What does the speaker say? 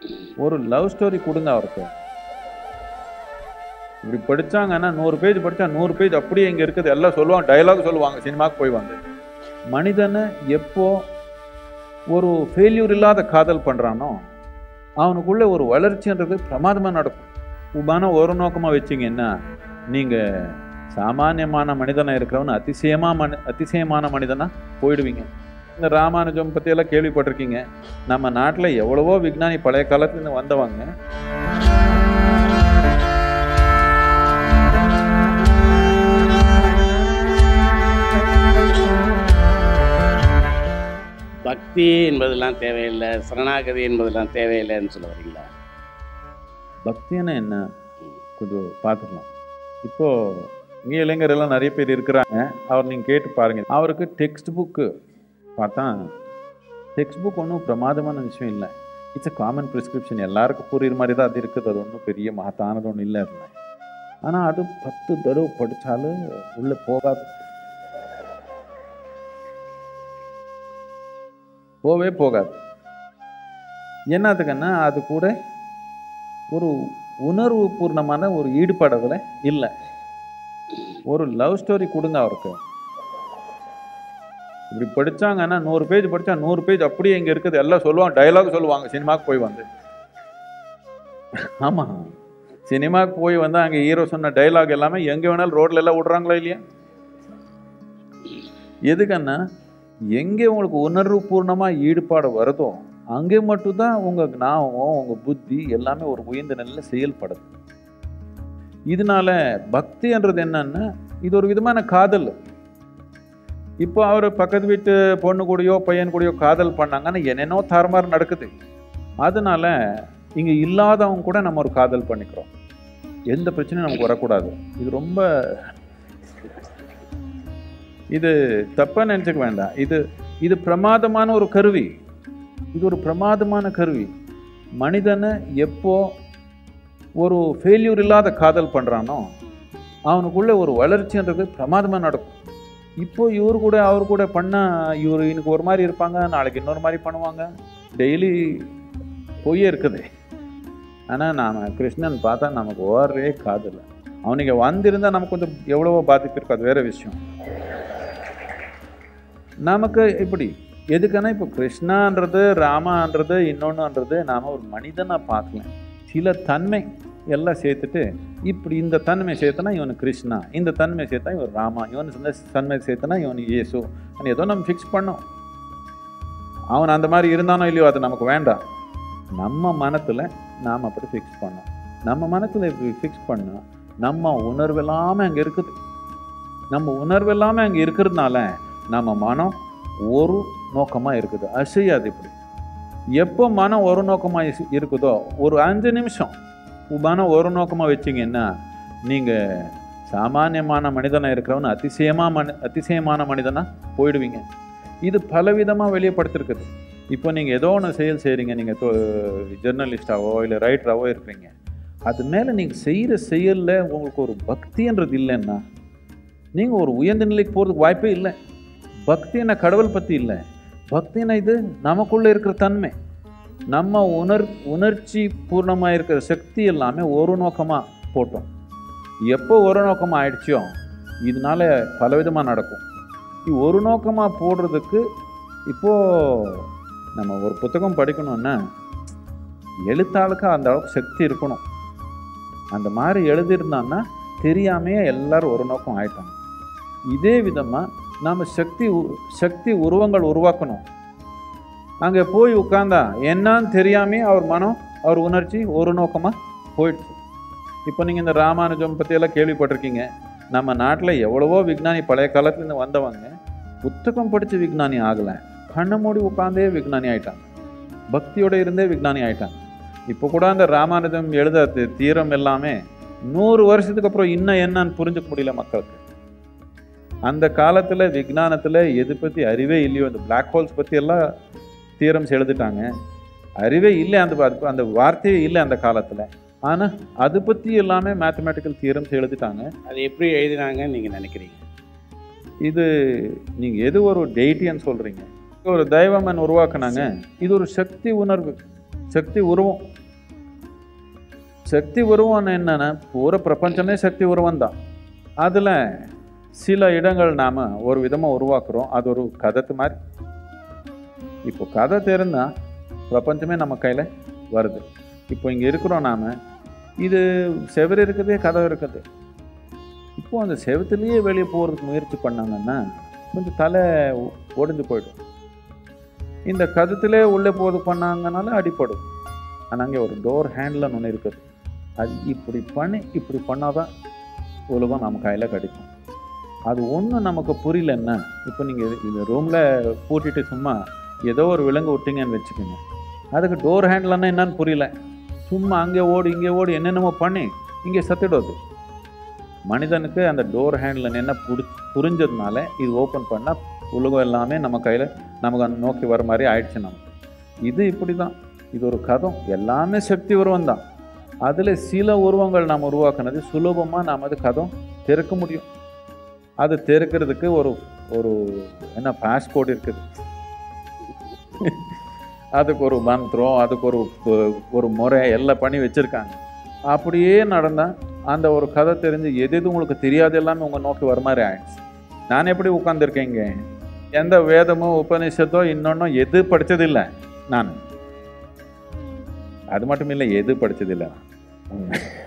ஒரு love story கொடுங்க அவருக்கு இப்படி படிச்சாங்கன்னா நூறு பேஜ் படிச்சா நூறு பேஜ் அப்படியே இங்க இருக்குது எல்லாம் சொல்லுவாங்க டயலாக் சொல்லுவாங்க சினிமாக்கு போய் வந்து மனிதனை எப்போ ஒரு ஃபெயில்யூர் இல்லாத காதல் பண்றானோ அவனுக்குள்ள ஒரு வளர்ச்சின்றது பிரமாதமா நடக்கும் உபான ஒரு நோக்கமா வச்சீங்கன்னா நீங்க சாமானியமான மனிதனா இருக்கிறவன் அதிசயமா மனி அதிசயமான மனிதனா போயிடுவீங்க இந்த ராமானுஜம் பற்றியெல்லாம் கேள்விப்பட்டிருக்கீங்க நம்ம நாட்டில் எவ்வளவோ விஞ்ஞானி பழைய காலத்துலேருந்து வந்தவங்க பக்தி என்பதெல்லாம் தேவையில்லை சரணாகதி என்பதெல்லாம் தேவையில்லைன்னு சொல்ல வரீங்களா பக்தின்னா என்ன கொஞ்சம் பார்த்துக்கலாம் இப்போ இங்கே இளைஞர் எல்லாம் நிறைய பேர் இருக்கிறாங்க அவர் நீங்கள் கேட்டு பாருங்க அவருக்கு டெக்ஸ்ட் புக்கு பார்த்தா டெக்ஸ்ட் புக் ஒன்றும் பிரமாதமான விஷயம் இல்லை இட்ஸ் a காமன் ப்ரிஸ்கிரிப்ஷன் எல்லாருக்கும் புரியுற மாதிரி தான் அது இருக்குது அது ஒன்றும் பெரிய மகத்தானது ஒன்றும் இல்லை அதில் ஆனால் அது பத்து தடவை படித்தாலும் உள்ளே போகாது போவே போகாது என்னத்துக்குன்னா அது கூட ஒரு உணர்வு பூர்ணமான ஒரு ஈடுபாடு அதில் இல்லை ஒரு லவ் ஸ்டோரி கொடுங்க அவருக்கு இப்படி படிச்சாங்கன்னா நூறு பேஜ் படிச்சா நூறு பேஜ் அப்படியே இங்க இருக்குது எல்லாம் சொல்லுவாங்க டயலாக் சொல்லுவாங்க சினிமாக்கு போய் வந்து ஆமா சினிமாக்கு போய் வந்து அங்க ஹீரோ சொன்ன டயலாக் எல்லாமே எங்க வேணாலும் ரோட்ல எல்லாம் விடுறாங்களா இல்லையா எதுக்குன்னா எங்கே உங்களுக்கு உணர்வு பூர்ணமா ஈடுபாடு வருதோ அங்கே மட்டும்தான் உங்க ஞாபகம் உங்க புத்தி எல்லாமே ஒரு உயர்ந்த நிலையில் செயல்படுது இதனால பக்தின்றது என்னன்னா இது ஒரு விதமான காதல் இப்போ அவர் பக்கத்து வீட்டு பொண்ணு கூடயோ பையன் கூடயோ காதல் பண்ணாங்கன்னா என்னென்னோ தாறுமாறு நடக்குது அதனால இங்க இல்லாதவங்க கூட நம்ம ஒரு காதல் பண்ணிக்கிறோம் எந்த பிரச்சனையும் நமக்கு வரக்கூடாது இது ரொம்ப இது தப்பா நினைச்சுக்க வேண்டாம் இது இது பிரமாதமான ஒரு கருவி இது ஒரு பிரமாதமான கருவி மனிதனை எப்போ ஒரு ஃபெயில்யூர் இல்லாத காதல் பண்றானோ அவனுக்குள்ள ஒரு வளர்ச்சின்றது பிரமாதமா நடக்கும் இப்போ இவர் கூட அவர் கூட பண்ணா இவர் இன்னைக்கு ஒரு மாதிரி இருப்பாங்க நாளைக்கு இன்னொரு மாதிரி பண்ணுவாங்க டெய்லி பொய்யே இருக்குது ஆனா நாம கிருஷ்ணன் பார்த்தா நமக்கு ஓரே காதல் அவனுக்கு வந்திருந்தா நமக்கு கொஞ்சம் எவ்வளவோ பாதிப்பு இருக்கு அது வேற விஷயம் நமக்கு இப்படி எதுக்குன்னா இப்போ கிருஷ்ணான்றது ராமான்றது இன்னொன்னுன்றது நாம ஒரு மனிதனா பார்க்கல சில தன்மை எல்லாம் சேர்த்துட்டு இப்படி இந்த தன்மை சேர்த்தனா இவனு கிருஷ்ணா இந்த தன்மை சேர்த்தா இவன் ராமா இவன் இந்த தன்மை சேர்த்தனா இவன் இயேசு அது ஏதோ நம்ம ஃபிக்ஸ் பண்ணோம் அவன் அந்த மாதிரி இருந்தானோ இல்லையோ அது நமக்கு வேண்டாம் நம்ம மனத்துல நாம் அப்படி ஃபிக்ஸ் பண்ணோம் நம்ம மனத்துல இப்படி ஃபிக்ஸ் பண்ணா நம்ம உணர்வு எல்லாமே அங்கே இருக்குது நம்ம உணர்வு எல்லாமே அங்கே இருக்கிறதுனால நம்ம மனம் ஒரு நோக்கமா இருக்குது அசையாது இப்படி எப்போ மனம் ஒரு நோக்கமா இஸ்- இருக்குதோ ஒரு அஞ்சு நிமிஷம் மனம் ஒரு நோக்கமா வச்சீங்கன்னா நீங்க சாமானியமான மனிதனா இருக்கிறவன் அதிசயமா மனி அதிசயமான மனிதனா போயிடுவீங்க இது பலவிதமா வெளியப்படுத்திருக்குது இப்போ நீங்க ஏதோ ஒன்று செயல் செய்றீங்க நீங்க ஜெர்னலிஸ்டாவோ இல்லை ரைட்டராவோ இருக்கிறீங்க அது மேல நீங்க செய்யற செயல்ல உங்களுக்கு ஒரு பக்தின்றது இல்லைன்னா நீங்க ஒரு உயர்ந்த நிலைக்கு போறதுக்கு வாய்ப்பே இல்லை பக்தின்னா கடவுள் பத்தி இல்லை பக்தினா இது நமக்குள்ள இருக்கிற தன்மை நம்ம உணர் உணர்ச்சி பூர்ணமா இருக்கிற சக்தி எல்லாமே ஒரு நோக்கமா போட்டோம் எப்போ ஒரு நோக்கமா ஆயிடுச்சோ இதனால பலவிதமா நடக்கும் இது ஒரு நோக்கமா போடுறதுக்கு இப்போ நம்ம ஒரு புத்தகம் படிக்கணும்னா எழுத்தாளுக்கு அந்த அளவுக்கு சக்தி இருக்கணும் அந்த மாதிரி எழுதியிருந்தான்னா தெரியாமையே எல்லாரும் ஒரு நோக்கம் ஆயிட்டாங்க இதே விதமா நாம சக்தி உ- சக்தி உருவங்கள் உருவாக்கணும் அங்கே போய் உட்கார்ந்தா என்னன்னு தெரியாமே அவர் மனம் அவர் உணர்ச்சி ஒரு நோக்கமா போயிடுச்சு இப்போ நீங்க இந்த ராமானுஜம் பத்தி எல்லாம் கேள்விப்பட்டிருக்கீங்க நம்ம நாட்டில் எவ்வளவோ விஞ்ஞானி பழைய காலத்துலேருந்து வந்தவங்க புத்தகம் படிச்சு விஞ்ஞானி ஆகல கண்ணை மூடி உட்காந்தே விஞ்ஞானி ஆயிட்டாங்க பக்தியோட இருந்தே விஞ்ஞானி ஆயிட்டாங்க இப்போ கூட அந்த ராமானுஜம் எழுத தி- தீரம் எல்லாமே நூறு வருஷத்துக்கு அப்புறம் இன்னும் என்னன்னு புரிஞ்சுக்க முடியல மக்களுக்கு அந்த காலத்துல விஞ்ஞானத்துல எது பத்தி அறிவே இல்லையோ அந்த பிளாக் ஹோல்ஸ் பத்தி எல்லாம் தீரம்ஸ் எழுதிட்டாங்க அறிவே இல்லை அந்த அது- அந்த வார்த்தையே இல்லை அந்த காலத்துல ஆனா அது பத்தி எல்லாமே மேத்தமேட்டிக்கல் தியரம்ஸ் எழுதிட்டாங்க அது எப்படி எழுதினாங்கன்னு நீங்க நினைக்கிறீங்க இது நீங்க எது ஒரு டெய்ட்டின்னு சொல்றீங்க ஒரு தெய்வமன் உருவாக்குனாங்க இது ஒரு சக்தி உணர்வு சக்தி உருவம் சக்தி உருவம் என்னன்னா பூரா பிரபஞ்சமே சக்தி உருவம் தான் அதில் சில இடங்கள் நாம் ஒரு விதமாக உருவாக்குறோம் அது ஒரு கதத்து மாதிரி இப்போ கதை தெரிந்தா பிரபஞ்சமே நம்ம கையில் வருது இப்போ இங்கே இருக்கிறோம் நாம் இது செவரு இருக்குது கதை இருக்குது இப்போ அந்த செவத்துலேயே வெளியே போகிறதுக்கு முயற்சி பண்ணாங்கன்னா கொஞ்சம் தலை ஒ- ஒடிஞ்சு போயிடும் இந்த கதத்திலே உள்ளே போது பண்ணாங்கனால அடிப்படும் ஆனால் அங்கே ஒரு டோர் ஹேண்டில்னு ஒன்று இருக்குது அது இப்படி பண்ணி இப்படி பண்ணாதான் உலகம் நம்ம கையில் கிடைக்கும் அது ஒன்றும் நமக்கு புரியலன்னா இப்போ நீங்கள் இந்த ரூமில் பூட்டிட்டு சும்மா ஏதோ ஒரு விலங்கு விட்டீங்கன்னு வச்சுக்கோங்க அதுக்கு டோர் ஹேண்டில்னா என்னன்னு புரியல சும்மா அங்கே ஓடி இங்கே ஓடி என்னென்னமோ பண்ணி இங்கே சத்திடுவது மனிதனுக்கு அந்த டோர் ஹேண்டில் என்ன புடி புரிஞ்சதுனால இது ஓப்பன் பண்ணால் உலகம் எல்லாமே நம்ம கையில் நமக்கு அந்த நோக்கி வர மாதிரி ஆயிடுச்சு நமக்கு இது இப்படி தான் இது ஒரு கதம் எல்லாமே சக்தி உருவம் தான் அதில் சில உருவங்கள் நாம் உருவாக்குனது சுலபமாக நாம் அது கதம் திறக்க முடியும் அது திறக்கிறதுக்கு ஒரு ஒரு என்ன பாஸ்போர்ட் இருக்குது அதுக்கு ஒரு மந்திரம் அதுக்கு ஒரு ப- ஒரு முறை எல்லாம் பண்ணி வச்சுருக்காங்க அப்படியே நடந்தால் அந்த ஒரு கதை தெரிஞ்சு எது எது உங்களுக்கு தெரியாது எல்லாமே உங்கள் நோக்கி வர மாதிரி ஆயிடுச்சு நான் எப்படி உட்காந்துருக்கேங்க எந்த வேதமோ உபநிஷத்தோ இன்னொன்னும் எது படிச்சதில்லை நான் அது மட்டும் இல்லை எது படிச்சதில்லை நான்